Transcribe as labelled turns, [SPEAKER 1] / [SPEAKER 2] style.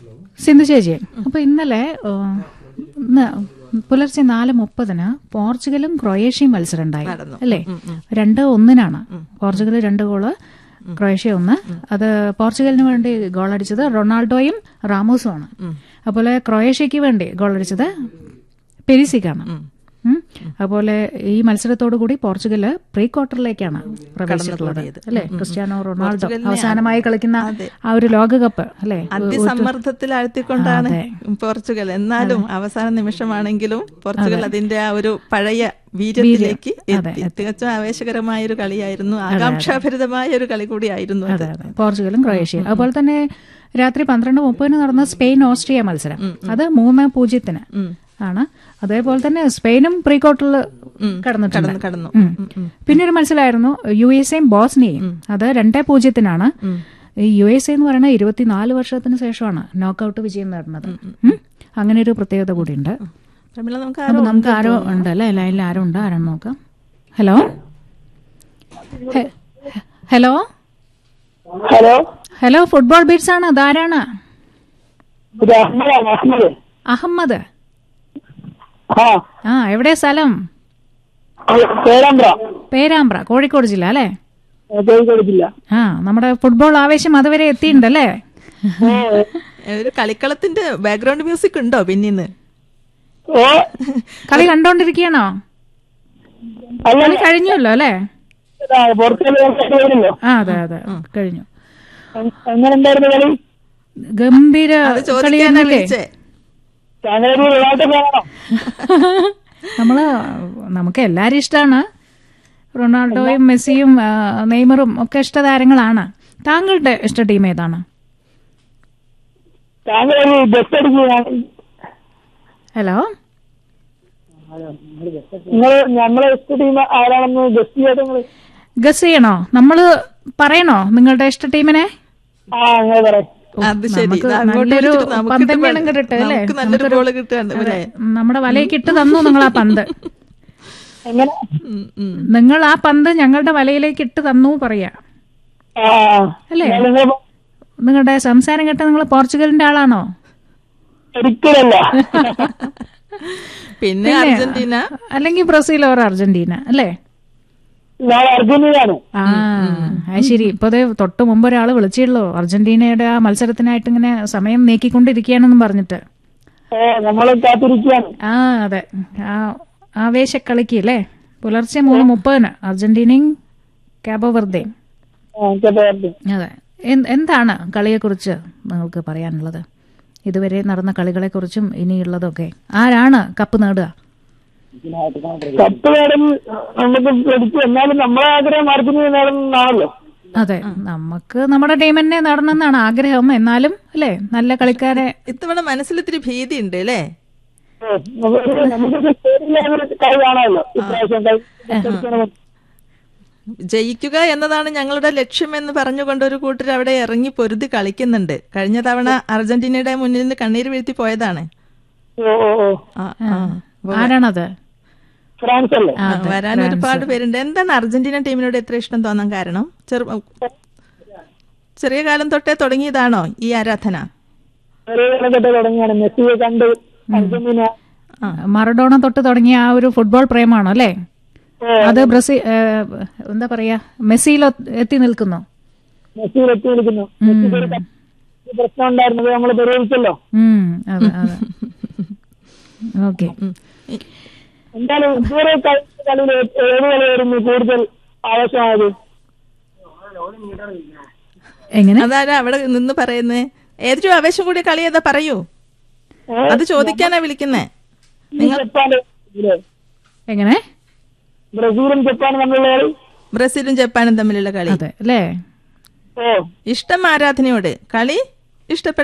[SPEAKER 1] സിന്ധു ചേച്ചി അപ്പൊ ഇന്നലെ ആ, ഇന്ന് പുലർച്ചെ നാല് മുപ്പതിന് പോർച്ചുഗലും ക്രൊയേഷ്യയും മത്സരം ഉണ്ടായി
[SPEAKER 2] നടന്നു.
[SPEAKER 1] അല്ലേ രണ്ട് ഒന്നിനാണ് പോർച്ചുഗൽ രണ്ട് ഗോള് ക്രൊയേഷ്യ ഒന്ന് അത് പോർച്ചുഗലിന് വേണ്ടി ഗോൾ അടിച്ചത് റൊണാൾഡോയും റാമോസുമാണ് അതുപോലെ ക്രൊയേഷ്യക്ക് വേണ്ടി ഗോൾ അടിച്ചത് പെരിസിക്കാണ് ഉം. അതുപോലെ ഈ മത്സരത്തോടു കൂടി പോർച്ചുഗല് പ്രീ ക്വാർട്ടറിലേക്കാണ് പ്രവേശിച്ചിട്ടുള്ളത് അല്ലെ ക്രിസ്ത്യാനോ റൊണാൾഡോ
[SPEAKER 2] പോർച്ചുഗലിനെ
[SPEAKER 1] അവസാനമായി കളിക്കുന്ന
[SPEAKER 2] അതെ.
[SPEAKER 1] ആ ഒരു ലോകകപ്പ് അല്ലെ
[SPEAKER 2] അതിസമ്മർദ്ദത്തിൽ ആഴ്ത്തിക്കൊണ്ടാണ് പോർച്ചുഗൽ എന്നാലും അവസാന നിമിഷമാണെങ്കിലും പോർച്ചുഗൽ അതിന്റെ ആ ഒരു പഴയ വീര്യത്തിലേക്ക് എത്തി തികച്ചും ആവേശകരമായ ഒരു കളിയായിരുന്നു ആകാംക്ഷാഭരിതമായ ഒരു കളി കൂടിയായിരുന്നു അത്
[SPEAKER 1] അതെ അതെ പോർച്ചുഗലും ക്രൊയേഷ്യയും അതുപോലെ തന്നെ രാത്രി പന്ത്രണ്ട് മുപ്പതിന് നടന്ന സ്പെയിൻ ഓസ്ട്രിയ മത്സരം അത് മൂന്ന് പൂജ്യത്തിന് ആണ് അതേപോലെ തന്നെ സ്പെയിനും പ്രീ ക്വാർട്ടറിൽ കടന്നിട്ടുണ്ട്
[SPEAKER 2] കടന്നു കടന്നു
[SPEAKER 1] ഉം. പിന്നെ ഒരു മത്സരമായിരുന്നു യു എസ് എയും ബോസ്നിയയും അത് രണ്ടേ പൂജ്യത്തിനാണ് ഈ യു എസ് എ എന്ന് പറയുന്നത് ഇരുപത്തിനാല് വർഷത്തിന് ശേഷമാണ് നോക്കൌട്ട് വിജയം നേടുന്നത് ഉം. അങ്ങനെ ഒരു പ്രത്യേകത കൂടിയുണ്ട്
[SPEAKER 2] പ്രമിള നമുക്ക്
[SPEAKER 1] അപ്പൊ
[SPEAKER 2] ആരോ
[SPEAKER 1] നമുക്ക് ആരോ ഉണ്ട് അല്ലേ ലൈനിൽ ആരോ ഉണ്ട് ആരാണ് നോക്കാം ഹലോ ഹെ- hello
[SPEAKER 3] hello
[SPEAKER 1] hello football beats ആണ് അതാരാണ്
[SPEAKER 3] ഇത് അഹമ്മദാണ് അഹമ്മദ്
[SPEAKER 1] അഹമ്മദ്
[SPEAKER 3] ആ
[SPEAKER 1] ആ എവിടെ സ്ഥലം
[SPEAKER 3] പേരാമ്പ്ര
[SPEAKER 1] പേരാമ്പ്ര കോഴിക്കോട് ജില്ല അല്ലേ
[SPEAKER 3] കോഴിക്കോട് ജില്ല
[SPEAKER 1] ആ നമ്മുടെ ഫുട്ബോൾ ആവേശം അതുവരെ എത്തിയിട്ടുണ്ടല്ലേ
[SPEAKER 2] ഒരു കളിക്കളത്തിന്റെ ബാക്ക്ഗ്രൗണ്ട് മ്യൂസിക് ഉണ്ടോ പിന്നീന്ന്
[SPEAKER 3] ഓ
[SPEAKER 1] കളി കണ്ടോണ്ടിരിക്കുകയാണോ
[SPEAKER 3] അല്ല
[SPEAKER 1] കളി കഴിഞ്ഞല്ലോ അല്ലേ
[SPEAKER 3] പുറത്തുള്ള വരുമല്ലോ
[SPEAKER 1] ആ അതെ അതെ കഴിഞ്ഞു
[SPEAKER 3] എങ്ങനെ ഉണ്ടായിരുന്നു കളി
[SPEAKER 1] ഗംഭീര
[SPEAKER 2] അത് ചോദിക്കാനാ
[SPEAKER 1] കളിയാണല്ലേ
[SPEAKER 2] വിളിച്ചേ
[SPEAKER 3] താങ്കൾ ഒരു റൊണാൾഡോ ഫാനാണോ
[SPEAKER 1] നമ്മള് നമുക്ക് എല്ലാരും ഇഷ്ടമാണ് റൊണാൾഡോയും മെസ്സിയും ആ, നെയ്മറും ഒക്കെ ഇഷ്ടതാരങ്ങളാണ് താങ്കളുടെ ഇഷ്ട ടീം ഏതാണ്
[SPEAKER 3] താങ്കൾ ഒരു ബസ് അടിക്കുകയാണ്
[SPEAKER 1] ഹലോ
[SPEAKER 3] നിങ്ങൾ നമ്മളെ ഇഷ്ട ടീം ആരാണെന്ന് ഗസ്റ്റ് ചെയ്യാതെ നിങ്ങൾ
[SPEAKER 1] ഗസ് ചെയ്യണോ നമ്മള് പറയണോ നിങ്ങളുടെ ഇഷ്ട ടീമിനെ
[SPEAKER 3] ആ അങ്ങനെ പറയാം
[SPEAKER 2] അത് ശരി
[SPEAKER 1] നമുക്ക്
[SPEAKER 2] ഇത് അങ്ങോട്ട്
[SPEAKER 1] നല്ലൊരു
[SPEAKER 2] വിളിച്ചിട്ട് നമുക്കിട്ട്
[SPEAKER 1] പന്തെങ്കിലും
[SPEAKER 2] പണി-
[SPEAKER 1] കിട്ടട്ടെ അല്ലേ
[SPEAKER 2] നമുക്ക് നല്ലൊരു ബോള് കിട്ടുകയാണ്
[SPEAKER 1] അതെ, നമ്മുടെ വലയ്ക്ക് ഇട്ട് തന്നു നിങ്ങൾ ആ പന്ത്
[SPEAKER 3] എങ്ങനെ
[SPEAKER 2] ഉം, ഉം.
[SPEAKER 1] നിങ്ങൾ ആ പന്ത് ഞങ്ങളുടെ വലയിലേക്ക് ഇട്ട് തന്നു പറയാ
[SPEAKER 3] ആ
[SPEAKER 1] അല്ലേ
[SPEAKER 3] നിങ്ങൾ
[SPEAKER 1] നിങ്ങളുടെ സംസാരം കേട്ട നിങ്ങൾ പോർച്ചുഗലിന്റെ ആളാണോ
[SPEAKER 3] ഒരിക്കലല്ല
[SPEAKER 2] പിന്നെ അർജന്റീന
[SPEAKER 1] അല്ലെങ്കിൽ ബ്രസീൽ ഓർ അർജന്റീന അല്ലേ
[SPEAKER 3] ഞാൻ അർജന്റീനയാണ്
[SPEAKER 1] ആ അത് ശരി ഇപ്പൊ ദേ തൊട്ട് മുമ്പ് ഒരാൾ വിളിച്ചുള്ളൂ അർജന്റീനയുടെ ആ മത്സരത്തിനായിട്ട് ഇങ്ങനെ സമയം നീക്കിക്കൊണ്ടിരിക്കുകയാണെന്നും പറഞ്ഞിട്ട്
[SPEAKER 3] ഓ നമ്മൾ കാത്തിരിക്കുകയാണ്
[SPEAKER 1] ആ അതെ ആ ആവേശക്കളിക്ക് അല്ലേ പുലർച്ചെ മൂന്ന് മുപ്പതിന് അർജന്റീനയും കാബോ വെർദയും
[SPEAKER 3] ആ കേട്ടോ കേട്ടോ.
[SPEAKER 1] അതെ എന്ത്- എന്താണ് കളിയെക്കുറിച്ച് നിങ്ങൾക്ക് പറയാനുള്ളത് ഇതുവരെ നടന്ന കളികളെക്കുറിച്ചും ഇനിയുള്ളതൊക്കെ ആരാണ് കപ്പ് നേടുക
[SPEAKER 3] കപ്പ് നേടും നമുക്ക് പഠിച്ചു എന്നാലും നമ്മളെ ആഗ്രഹം അർജന്റീന നേടുന്നതാണല്ലോ
[SPEAKER 1] അതെ നമുക്ക് നമ്മുടെ ടീം തന്നെ നേടണമെന്നാണ് ആഗ്രഹം എന്നാലും അല്ലേ നല്ല കളിക്കാരെ
[SPEAKER 2] ഇത്തവണ മനസ്സിലിത്തിരി ഭീതി ഉണ്ട് അല്ലേ
[SPEAKER 3] ഓ, നമുക്ക് നമുക്ക് സ്റ്റേറ്റ് ലെവൽ കളി കാണാമല്ലോ ഇപ്രാവശ്യം കളി കളിക്കണം.
[SPEAKER 2] ജയിക്കുക എന്നതാണ് ഞങ്ങളുടെ ലക്ഷ്യം എന്ന് പറഞ്ഞുകൊണ്ട് ഒരു കൂട്ടർ അവിടെ ഇറങ്ങി പൊരുതി കളിക്കുന്നുണ്ട് കഴിഞ്ഞ തവണ അർജന്റീനയുടെ മുന്നിൽ നിന്ന് കണ്ണീര് വീഴ്ത്തി പോയതാണ്
[SPEAKER 3] ഓ ഓ ഓ
[SPEAKER 2] ആ, ആ.
[SPEAKER 1] ആരാണത്
[SPEAKER 3] ഫ്രാൻസ് അല്ലേ
[SPEAKER 2] ആ, വരാൻ ഒരുപാട് പേരുണ്ട് എന്താണ് അർജന്റീന ടീമിനോട് ഇത്ര ഇഷ്ടം തോന്നാൻ കാരണം ചെറു ചെറിയ കാലം തൊട്ടേ തുടങ്ങിയതാണോ ഈ ആരാധന
[SPEAKER 3] ഒരു കാലഘട്ടം തുടങ്ങിയാണ് മെസ്സിയെ കണ്ട് അർജന്റീന
[SPEAKER 1] മറഡോണ തൊട്ട് തുടങ്ങിയ ആ ഒരു ഫുട്ബോൾ പ്രേമാണോ അല്ലേ
[SPEAKER 3] ഓ,
[SPEAKER 1] അത് ബ്രസീൽ എന്താ പറയാ മെസ്സിയിൽ എത്തി നിൽക്കുന്നു
[SPEAKER 3] മെസ്സിയിൽ എത്തി നിൽക്കുന്നു മെസ്സിക്ക് ഒരു ക- ഒരു പ്രശ്നം ഉണ്ടായിരുന്നത് നമ്മൾ പരിഹരിച്ചല്ലോ
[SPEAKER 1] ഉം, അതെ അതെ ഓക്കെ
[SPEAKER 2] ഉം. ഈ-
[SPEAKER 3] എന്തായാലും ഇതുവരെ കളി- കളിയിൽ ഏ- ഏത് കളിയായിരുന്നു കൂടുതൽ ആവശ്യമായത്
[SPEAKER 1] എങ്ങനെ
[SPEAKER 2] അതാരാ അവിടെ നിന്ന് പറയുന്നേ ഏതൊരു ആവേശം കൂടിയ കളി ഏതാ പറയൂ അത് ചോദിക്കാനാ വിളിക്കുന്നേ
[SPEAKER 3] ജപ്പാൻ ഇല്ലേ?
[SPEAKER 1] എങ്ങനെ
[SPEAKER 3] ബ്രസീലും ജപ്പാനും തമ്മിലുള്ള കളി
[SPEAKER 2] ബ്രസീലും ജപ്പാനും തമ്മിലുള്ള കളി
[SPEAKER 1] അതെ അല്ലേ
[SPEAKER 3] ഓ
[SPEAKER 2] ഇഷ്ടം ആരാധനയോട് കളി ഇഷ്ടപ്പെട്ട